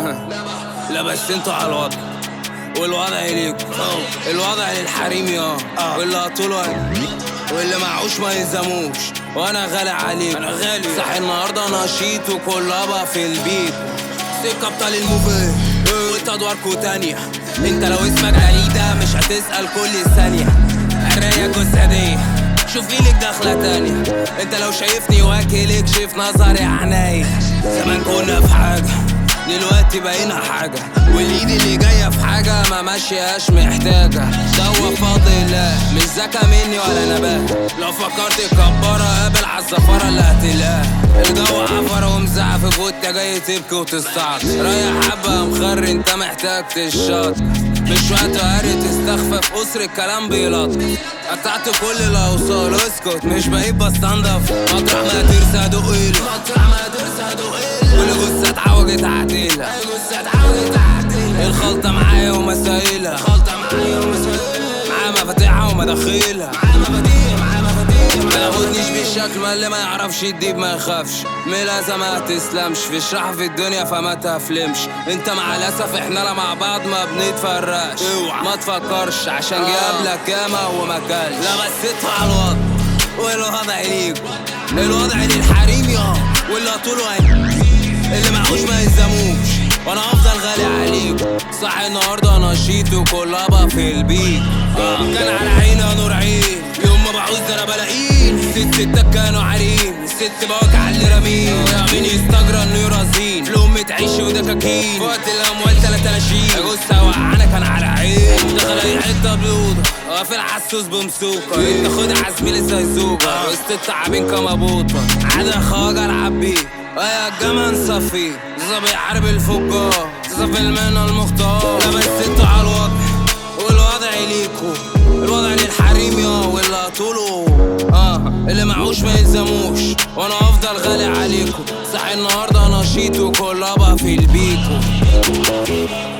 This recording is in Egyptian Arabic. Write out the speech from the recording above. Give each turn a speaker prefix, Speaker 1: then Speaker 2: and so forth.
Speaker 1: لا بس انتوا على الوضع والوضع ليكوا الوضع للحريم يا واللي طوله واللي معهوش ما يلزموش وانا غالي عليك انا غالي صح النهارده نشيط وكل ابا في البيت سكه ابطال الموفي وانت ادواركوا تانية انت لو اسمك غريدة مش هتسأل كل ثانية الراية جسدية شوف لي لك دخلة تانية انت لو شايفني واكل شايف نظري عينيا زمان كنا في حاجة دلوقتي بقينا حاجة والايد اللي جاية في حاجة ما ماشيهاش محتاجة دوا فاضل الله مش ذكى مني ولا نبات لو فكرت تكبرها قابل عالزفارة اللي هتلاقيها الجو عفر ومزعف وانت جاي تبكي وتستعط رايح حبة مخر انت محتاج تشط مش وقت قاري تستخفف قصر الكلام بيلط قطعت كل الاوصال اسكت مش بقيت بستنضف مطرح ما ترسى ادقيلي مطرح ما ترسى ادقيلي كل جثة اتعوجت عديلة جثة اتعوجت عديلة الخلطة معايا ومسايلها الخلطة معايا ومسايلها معايا مفاتيحها ومداخيلها معايا مفاتيح معايا مفاتيح ما ياخدنيش بالشكل ما اللي ما يعرفش يديب ما يخافش ملازة ما تسلمش في الشرح في الدنيا فما تفلمش انت مع الاسف احنا لا مع بعض ما بنتفرقش اوعى ما تفكرش عشان جه قبلك ياما وما كلش لا بس ادفع الوضع والوضع ليكوا الوضع للحريم يا واللي طوله عين اللي معهوش ما يلزموش وانا افضل غالي عليكم صح النهارده نشيط وكل ابا في البيت آه كان على عيني نور عين يوم ما بعوز ده انا بلاقيه ست ستات كانوا عارين الست بواقع اللي رامين يا مين يستجرى انه يرازين لأمة عيش ودكاكين وقت الاموال تلات اناشيد جثة وقعنا كان على عين دخل اي حته بلوضه قافل عالسوس بمسوكة انت خد عزميلي زيزوكة وسط التعابين كمبوطة عادة خواجة العب بيه ويا الجمع نصفي زبي حرب الفجار تصفي المهنة المختار لا بس انتوا على الوضع والوضع ليكوا الوضع للحريم يا واللي طوله اه اللي معهوش ما يلزموش وانا افضل غالي عليكوا صح النهارده نشيط وكل ابا في البيكو